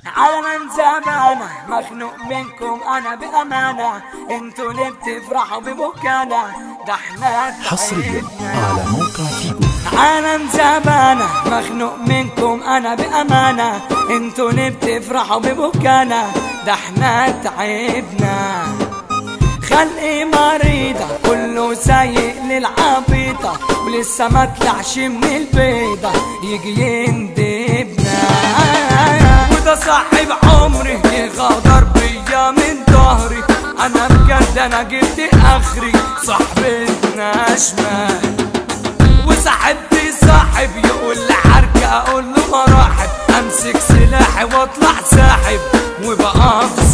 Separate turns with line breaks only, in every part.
عالم زمانة مخنوق منكم انا بامانة انتوا اللي بتفرحوا ببكانا ده احنا
حصريا
تعبنا.
على موقع فيجو
عالم زمانة مخنوق منكم انا بامانة انتوا اللي بتفرحوا ببكانا ده احنا تعبنا خلقي مريضة كله سايق للعبيطة ولسه ما طلعش من البيضة يجي يندبنا وده صاحب عمري غدر بيا من ظهري انا بجد انا جبت اخري صاحبتنا شمال وصاحبتي صاحب يقول لي حركة اقول له مراحب امسك سلاحي واطلع ساحب وبقى في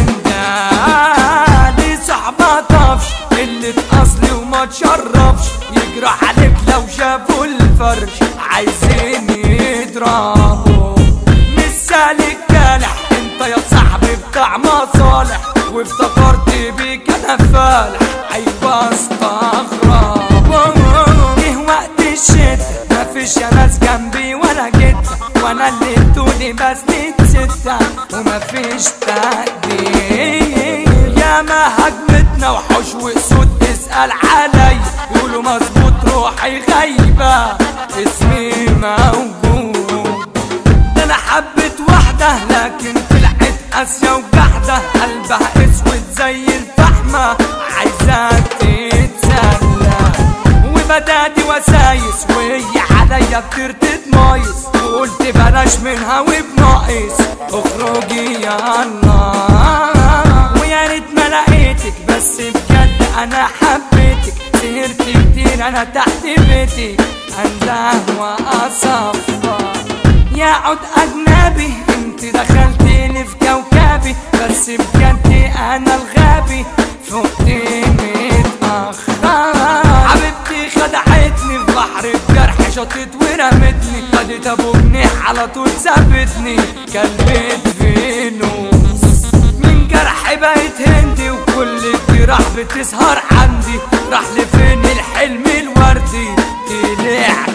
سندالي صاحبة طفش اللي اصلي وما تشرفش يجرى عليك لو شافوا الفرش عايزين يضربوا مش سالك كالح انت يا صاحبي بتاع مصالح وافتكرت بيك انا فالح ايوه استغرب جه وقت الشتا مفيش يا ناس جنبي ولا جدة وانا اللي ادوني بس ستة ومفيش تقدير يا ما هجمتنا وحوش واسود تسأل علي يقولوا مظبوط روحي غايبة اسمي موجود ده انا حبيت واحدة لكن طلعت قاسية وجحدة قلبها اسود زي الفحمة عايزة تتسلى وبدأت وسايس وهي عليا بترتد مايس وقلت بلاش منها وبناقص اخرجي يا النار ويا ريت ما لقيتك بس بجد انا حبيتك سهرت كتير انا تحت بيتي انده واصفى يا عود اجنبي انت دخلتيني في كوكبي بس بجد انا الغبي فقت متاخر حبيبتي خدعتني في بحر الجرح شطت ورمتني خدت ابو جنيه على طول سابتني كلبت فينوس من جرح بقيت هندي وكل الجراح بتسهر عندي راح لفين الحلم الوردي طلع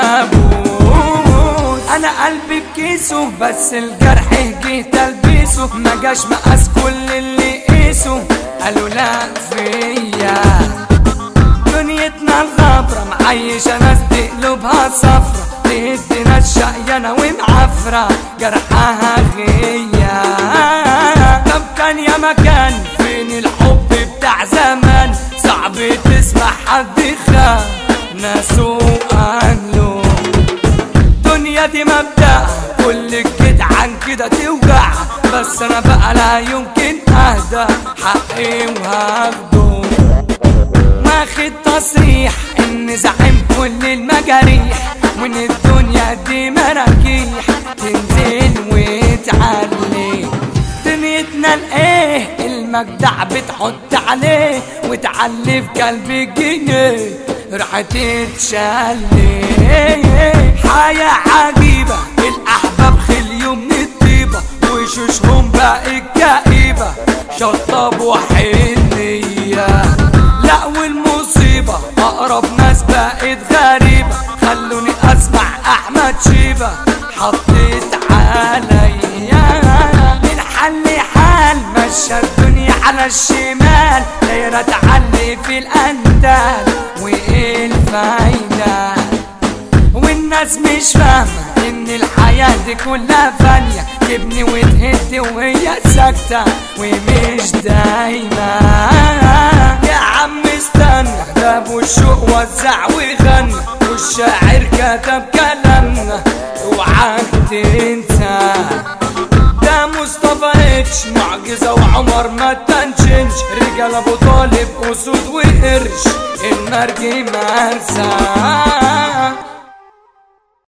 كابوس انا قلبي بكيسه بس الجرح جه تلبيسه ما جاش مقاس كل اللي قيسه قالوا لا فيا دنيتنا الغبرة معيشة ناس دي قلوبها صفرة تهدي ناس شقيانة ومعفرة جرحها غيا طب كان يا مكان فين الحب بتاع زمان صعب تسمع حد خان ناسه أهله الدنيا دي مبدأ كل الجد عن كده توجع بس انا بقى لا يمكن اهدى حقي وهاخده واخد تصريح ان زعيم كل المجاريح وان الدنيا دي مراجيح تنزل وتعلي دنيتنا الايه المجدع بتحط عليه وتعلي في قلب الجنيه راح تتشلي حياة عجيبة الأحباب خليوا من الطيبة وشوشهم بقت كئيبة شطبوا حنية لا والمصيبة أقرب ناس بقت غريبة خلوني أسمع أحمد شيبة حطيت عليا من حل حال مشى الدنيا على الشمال دايرة تعلي في الأندال وإيه الفايدة والناس مش فاهمة ان الحياة دي كلها فانية تبني وتهد وهي ساكتة ومش دايما يا عم استنى ده ابو الشوق وزع وغنى والشاعر كتب كلامنا اوعاك تنسى ده مصطفى اتش معجزة وعمر ما تنشنش رجال ابو طالب اسود وقرش المرجي مرسى